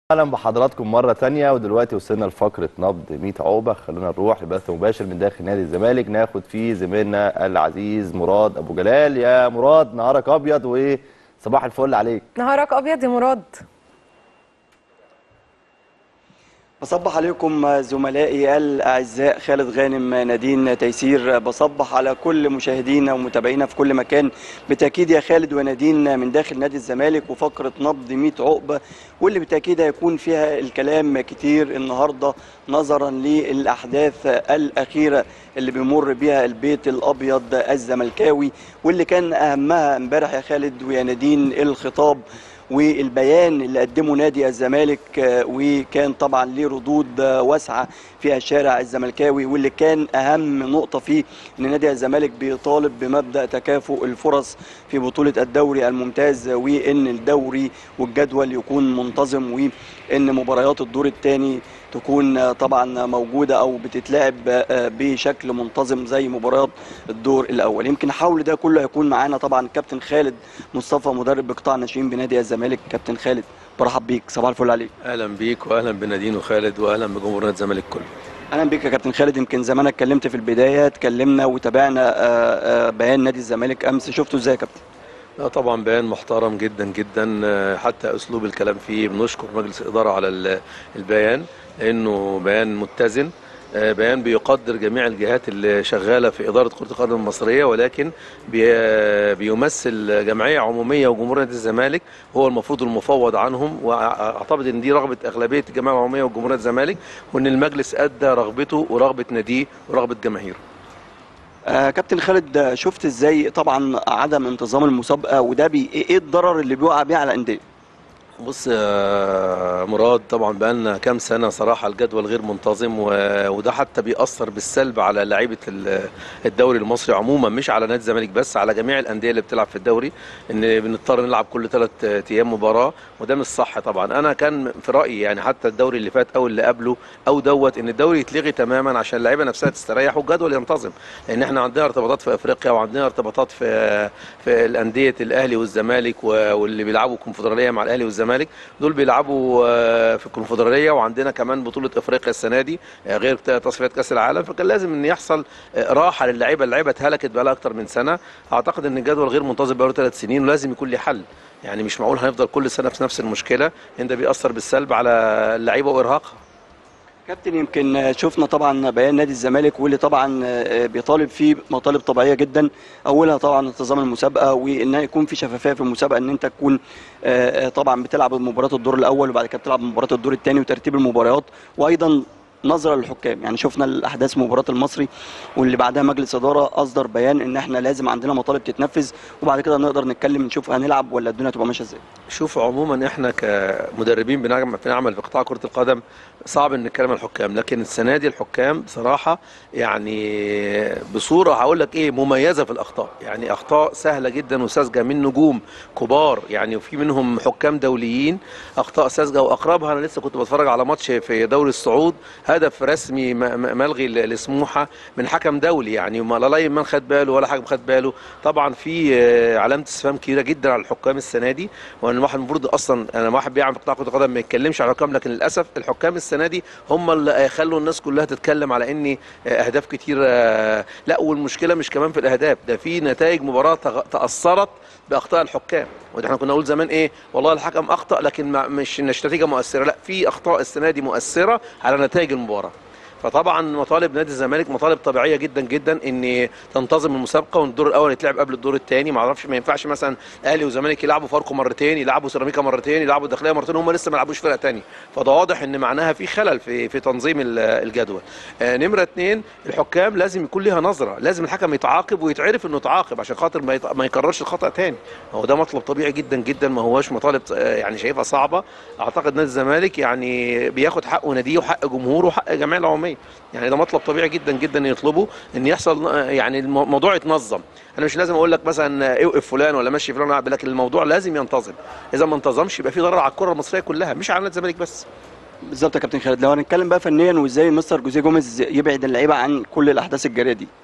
اهلا بحضراتكم مره تانية ودلوقتي وصلنا لفقره نبض 100 عقبه خلونا نروح لبث مباشر من داخل نادي الزمالك ناخد فيه زميلنا العزيز مراد ابو جلال يا مراد نهارك ابيض وصباح الفل عليك نهارك ابيض يا مراد بصبح عليكم زملائي الاعزاء خالد غانم نادين تيسير بصبح على كل مشاهدينا ومتابعينا في كل مكان بالتاكيد يا خالد ونادين من داخل نادي الزمالك وفقره نبض 100 عقبه واللي بالتاكيد هيكون فيها الكلام كتير النهارده نظرا للاحداث الاخيره اللي بيمر بيها البيت الابيض الزملكاوي واللي كان اهمها امبارح يا خالد ويا نادين الخطاب والبيان اللي قدمه نادي الزمالك وكان طبعا ليه ردود واسعه في الشارع الزملكاوي واللي كان اهم نقطه فيه ان نادي الزمالك بيطالب بمبدا تكافؤ الفرص في بطوله الدوري الممتاز وان الدوري والجدول يكون منتظم وان مباريات الدور الثاني تكون طبعا موجوده او بتتلعب بشكل منتظم زي مباريات الدور الاول يمكن حول ده كله هيكون معانا طبعا كابتن خالد مصطفى مدرب بقطاع ناشئين بنادي الزمالك كابتن خالد برحب بيك صباح الفل عليك اهلا بيك واهلا بنادين وخالد واهلا بجمهور نادي الزمالك كله اهلا بيك يا كابتن خالد يمكن زي ما انا اتكلمت في البدايه اتكلمنا وتابعنا بيان نادي الزمالك امس شفته ازاي يا كابتن لا طبعا بيان محترم جدا جدا حتى اسلوب الكلام فيه بنشكر مجلس الاداره على البيان لانه بيان متزن بيان بيقدر جميع الجهات اللي شغاله في اداره كره القدم المصريه ولكن بيمثل جمعيه عموميه وجمهور نادي الزمالك هو المفروض المفوض عنهم واعتقد ان دي رغبه اغلبيه الجمعيه العموميه وجمهور نادي الزمالك وان المجلس ادى رغبته ورغبه ناديه ورغبه جماهيره. آه كابتن خالد شفت ازاي طبعا عدم انتظام المسابقه وده بي ايه الضرر اللي بيقع بيه على الانديه؟ بص يا مراد طبعا بقالنا كام سنه صراحه الجدول غير منتظم وده حتى بيأثر بالسلب على لعيبه الدوري المصري عموما مش على نادي الزمالك بس على جميع الانديه اللي بتلعب في الدوري ان بنضطر نلعب كل ثلاث ايام مباراه وده مش صح طبعا انا كان في رايي يعني حتى الدوري اللي فات او اللي قبله او دوت ان الدوري يتلغي تماما عشان اللعيبه نفسها تستريح والجدول ينتظم لان احنا عندنا ارتباطات في افريقيا وعندنا ارتباطات في في الانديه الاهلي والزمالك واللي بيلعبوا كونفدراليه مع الاهلي والزمالك الزمالك دول بيلعبوا في الكونفدراليه وعندنا كمان بطوله افريقيا السنه دي غير تصفيات كاس العالم فكان لازم ان يحصل راحه للعيبه اللعيبه اتهلكت بقى لها اكتر من سنه اعتقد ان الجدول غير منتظم بقاله ثلاث سنين ولازم يكون له حل يعني مش معقول هنفضل كل سنه في نفس المشكله ان ده بيأثر بالسلب على اللعيبه وارهاقها كابتن يمكن شفنا طبعا بيان نادي الزمالك واللي طبعا بيطالب فيه مطالب طبيعيه جدا اولها طبعا انتظام المسابقه وان يكون في شفافيه في المسابقه ان انت تكون طبعا بتلعب مباراه الدور الاول وبعد كده بتلعب مباراه الدور الثاني وترتيب المباريات وايضا نظره للحكام يعني شفنا الاحداث مباراه المصري واللي بعدها مجلس اداره اصدر بيان ان احنا لازم عندنا مطالب تتنفذ وبعد كده نقدر نتكلم نشوف هنلعب ولا الدنيا تبقى ماشيه ازاي شوف عموما احنا كمدربين بنعمل بنعمل في قطاع كره القدم صعب ان نتكلم عن الحكام لكن السنه دي الحكام بصراحه يعني بصوره هقول لك ايه مميزه في الاخطاء يعني اخطاء سهله جدا وساذجه من نجوم كبار يعني وفي منهم حكام دوليين اخطاء ساذجه واقربها انا لسه كنت بتفرج على ماتش في دوري الصعود هدف رسمي ملغي لسموحه من حكم دولي يعني لا لاين من خد باله ولا حكم خد باله طبعا في علامه استفهام كبيره جدا على الحكام السنه دي وان الواحد المفروض اصلا انا واحد بيعمل في قطاع كره القدم ما يتكلمش على الحكام لكن للاسف الحكام السنه دي هم اللي خلوا الناس كلها تتكلم على ان اهداف كتير لا والمشكله مش كمان في الاهداف ده في نتائج مباراه تاثرت باخطاء الحكام وده احنا كنا نقول زمان ايه والله الحكم اخطا لكن مش نتيجه مؤثره لا في اخطاء السنه دي مؤثره على نتائج المباراه فطبعا مطالب نادي الزمالك مطالب طبيعيه جدا جدا ان تنتظم المسابقه والدور الاول يتلعب قبل الدور الثاني ما اعرفش ما ينفعش مثلا اهلي وزمالك يلعبوا فاركو مرتين يلعبوا سيراميكا مرتين يلعبوا الداخليه مرتين هم لسه ما لعبوش فرقه ثانيه فده واضح ان معناها في خلل في في تنظيم الجدول آه نمره اثنين الحكام لازم يكون لها نظره لازم الحكم يتعاقب ويتعرف انه يتعاقب عشان خاطر ما, يت... ما يكررش الخطا ثاني هو ده مطلب طبيعي جدا جدا ما هوش مطالب يعني شايفها صعبه اعتقد نادي الزمالك يعني بياخد حقه ناديه وحق جمهوره وحق جميع العموميه يعني ده مطلب طبيعي جدا جدا يطلبه ان يحصل يعني الموضوع يتنظم انا مش لازم اقول لك مثلا اوقف فلان ولا مشي فلان لكن الموضوع لازم ينتظم اذا ما انتظمش يبقى في ضرر على الكره المصريه كلها مش على نادي الزمالك بس بالظبط يا كابتن خالد لو هنتكلم بقى فنيا وازاي مستر جوزيه جوميز يبعد اللعيبه عن كل الاحداث الجاريه دي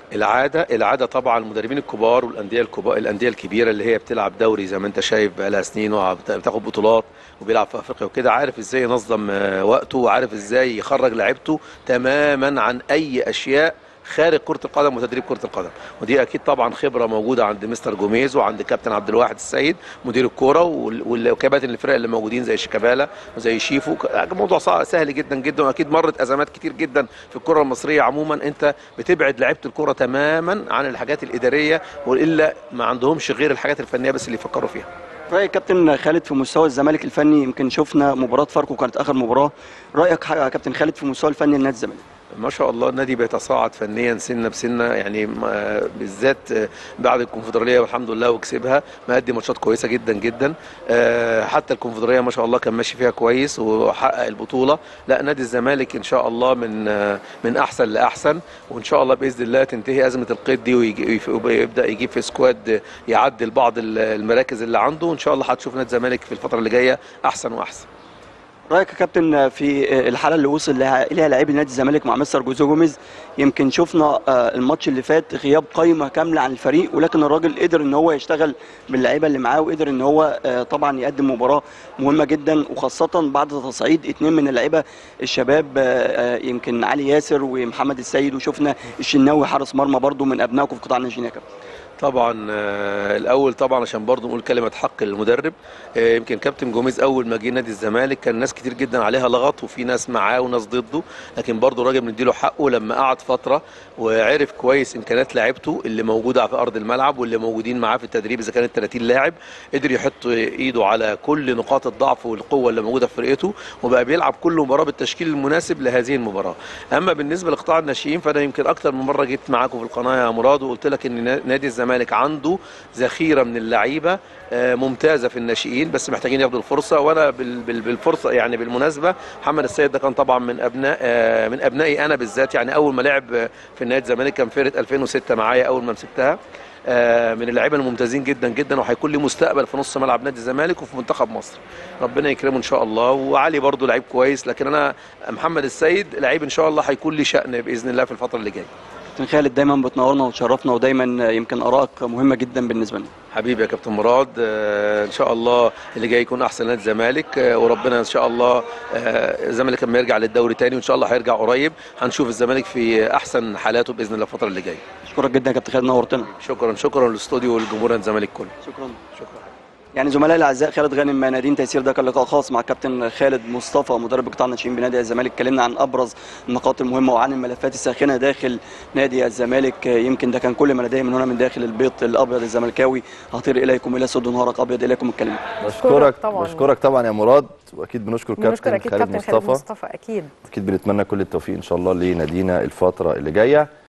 العاده العاده طبعا المدربين الكبار والانديه الكبار الانديه الكبيره اللي هي بتلعب دوري زي ما انت شايف بقالها سنين وبتاخد بطولات وبيلعب في افريقيا وكده عارف ازاي ينظم آه، وقته وعارف ازاي يخرج لعيبته تماما عن اي اشياء خارج كره القدم وتدريب كره القدم ودي اكيد طبعا خبره موجوده عند مستر جوميز وعند كابتن عبد الواحد السيد مدير الكوره وال- وال- وكباتن الفرق اللي موجودين زي شيكابالا وزي شيفو ك- موضوع صع- سهل جدا جدا واكيد مرت ازمات كتير جدا في الكره المصريه عموما انت بتبعد لعيبه الكوره تماما عن الحاجات الاداريه والا ما عندهمش غير الحاجات الفنيه بس اللي يفكروا فيها رايك كابتن خالد في مستوى الزمالك الفني يمكن شفنا مباراه فاركو كانت اخر مباراه رايك ح- يا كابتن خالد في المستوى الفني لنادي الزمالك ما شاء الله النادي بيتصاعد فنيا سنه بسنه يعني ما- بالذات آه، بعد الكونفدراليه والحمد لله وكسبها مادي ماتشات كويسه جدا جدا آه، حتى الكونفدراليه ما شاء الله كان ماشي فيها كويس وحقق البطوله لا نادي الزمالك ان شاء الله من آه، من احسن لاحسن وان شاء الله باذن الله تنتهي ازمه القيد دي ويجي- ويبدا يجيب في سكواد يعدل بعض المراكز اللي عنده وان شاء الله هتشوف نادي الزمالك في الفتره اللي جايه احسن واحسن رايك يا كابتن في الحاله اللي وصل لها اليها لاعبي نادي الزمالك مع مستر جوزيه جوميز يمكن شفنا آه، الماتش اللي فات غياب قائمه كامله عن الفريق ولكن الراجل قدر ان هو يشتغل باللعيبه اللي معاه وقدر ان هو آه، طبعا يقدم مباراه مهمه جدا وخاصه بعد تصعيد اثنين من اللعيبه الشباب آه، آه، يمكن علي ياسر ومحمد السيد وشفنا الشناوي حارس مرمى برضو من ابنائكم في قطاع الناشئين يا كابتن طبعا آه، الاول طبعا عشان برضه نقول كلمه حق للمدرب آه، يمكن كابتن جوميز اول ما جه نادي الزمالك كان ناس كتير جدا عليها لغط وفي ناس معاه وناس ضده لكن برضه الراجل بنديله حقه لما قعد فتره وعرف كويس امكانيات لعيبته اللي موجوده في ارض الملعب واللي موجودين معاه في التدريب اذا كانت 30 لاعب قدر يحط ايده على كل نقاط الضعف والقوه اللي موجوده في فرقته وبقى بيلعب كل مباراه بالتشكيل المناسب لهذه المباراه اما بالنسبه لقطاع الناشئين فانا يمكن اكتر من مره جيت معاكم في القناه يا مراد وقلت لك ان نا- نادي الزمالك عنده ذخيره من اللعيبه آه، ممتازه في الناشئين بس محتاجين ياخدوا الفرصه وانا بال- بال- بالفرصه يعني بالمناسبه محمد السيد ده كان طبعا من ابناء آه، من ابنائي انا بالذات يعني اول ما لعب آه، في النادي الزمالك كان فرقه 2006 معايا اول ما مسكتها آه، من اللعيبه الممتازين جدا جدا وهيكون ليه مستقبل في نص ملعب نادي الزمالك وفي منتخب مصر ربنا يكرمه ان شاء الله وعلي برضو لعيب كويس لكن انا محمد السيد لعيب ان شاء الله هيكون ليه شأن باذن الله في الفتره اللي جايه كابتن خالد دايما بتنورنا وتشرفنا ودايما يمكن ارائك مهمه جدا بالنسبه لنا حبيبي يا كابتن مراد آه، ان شاء الله اللي جاي يكون احسن نادي الزمالك آه، وربنا ان شاء الله آه، الزمالك لما يرجع للدوري تاني وان شاء الله هيرجع قريب هنشوف الزمالك في احسن حالاته باذن الله الفتره اللي جايه اشكرك جدا يا كابتن خالد نورتنا شكرا شكرا للاستوديو والجمهور الزمالك كله شكرا شكرا يعني زملائي الاعزاء خالد غانم نادين تيسير ده كان لقاء خاص مع كابتن خالد مصطفى مدرب قطاع الناشئين بنادي الزمالك اتكلمنا عن ابرز النقاط المهمه وعن الملفات الساخنه داخل نادي الزمالك يمكن ده كان كل ما لدي من هنا من داخل البيت الابيض الزملكاوي هطير اليكم الى سد نهارك ابيض اليكم الكلمه بشكرك طبعاً. بشكرك طبعا يا مراد واكيد بنشكر بنشكر كابتن اكيد خالد كابتن خالد مصطفى مصطفى اكيد اكيد بنتمنى كل التوفيق ان شاء الله لنادينا الفتره اللي جايه